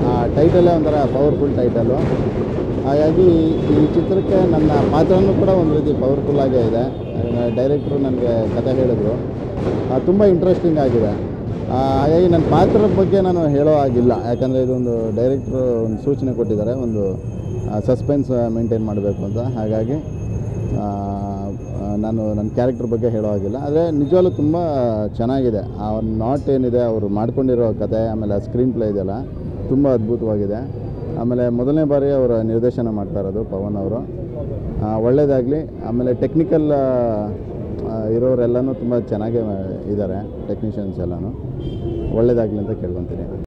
ಟೈಟಲೇ ಒಂಥರ powerful title ಹಾಗಾಗಿ ಈ ಚಿತ್ರಕ್ಕೆ ನನ್ನ ಪಾತ್ರನೂ ಕೂಡ ಒಂದು ರೀತಿ ಪವರ್ಫುಲ್ಲಾಗೇ ಇದೆ ಡೈರೆಕ್ಟ್ರು ನನಗೆ ಕತೆ ಹೇಳಿದ್ರು ತುಂಬ ಇಂಟ್ರೆಸ್ಟಿಂಗ್ ಆಗಿದೆ ಆ, ಹಾಗಾಗಿ ನನ್ನ ಪಾತ್ರದ ಬಗ್ಗೆ ನಾನು ಹೇಳೋ ಆಗಿಲ್ಲ ಯಾಕಂದರೆ ಇದೊಂದು ಡೈರೆಕ್ಟ್ರು ಒಂದು ಸೂಚನೆ ಕೊಟ್ಟಿದ್ದಾರೆ ಒಂದು ಸಸ್ಪೆನ್ಸ್ ಮೇಂಟೈನ್ ಮಾಡಬೇಕು ಅಂತ ಹಾಗಾಗಿ ಆ, ಆ, ನಾನು ನನ್ನ ಕ್ಯಾರೆಕ್ಟರ್ ಬಗ್ಗೆ ಹೇಳೋ ಹಾಗಿಲ್ಲ ಆದರೆ ನಿಜವಾಗ್ಲೂ ತುಂಬ ಚೆನ್ನಾಗಿದೆ ಆ ಒಂದು ನಾಟ್ ಏನಿದೆ ಅವರು ಮಾಡ್ಕೊಂಡಿರೋ ಕತೆ ಆಮೇಲೆ ಸ್ಕ್ರೀನ್ ಪ್ಲೇ ಇದೆಯಲ್ಲ ತುಂಬ ಅದ್ಭುತವಾಗಿದೆ ಆಮೇಲೆ ಮೊದಲನೇ ಬಾರಿ ಅವರ ನಿರ್ದೇಶನ ಮಾಡ್ತಾ ಇರೋದು ಪವನ್ ಅವರು ಒಳ್ಳೆಯದಾಗಲಿ ಆಮೇಲೆ ಟೆಕ್ನಿಕಲ್ ಇರೋರೆಲ್ಲನೂ ತುಂಬ ಚೆನ್ನಾಗೇ ಇದ್ದಾರೆ ಟೆಕ್ನಿಷಿಯನ್ಸ್ ಎಲ್ಲನೂ ಒಳ್ಳೆಯದಾಗಲಿ ಅಂತ ಕೇಳ್ಕೊತೀನಿ